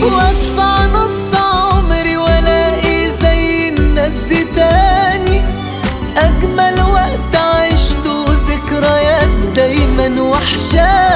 وادفع نص عمري والاقي زي الناس دي تاني اجمل وقت عشته ذكريات دايما وحشاني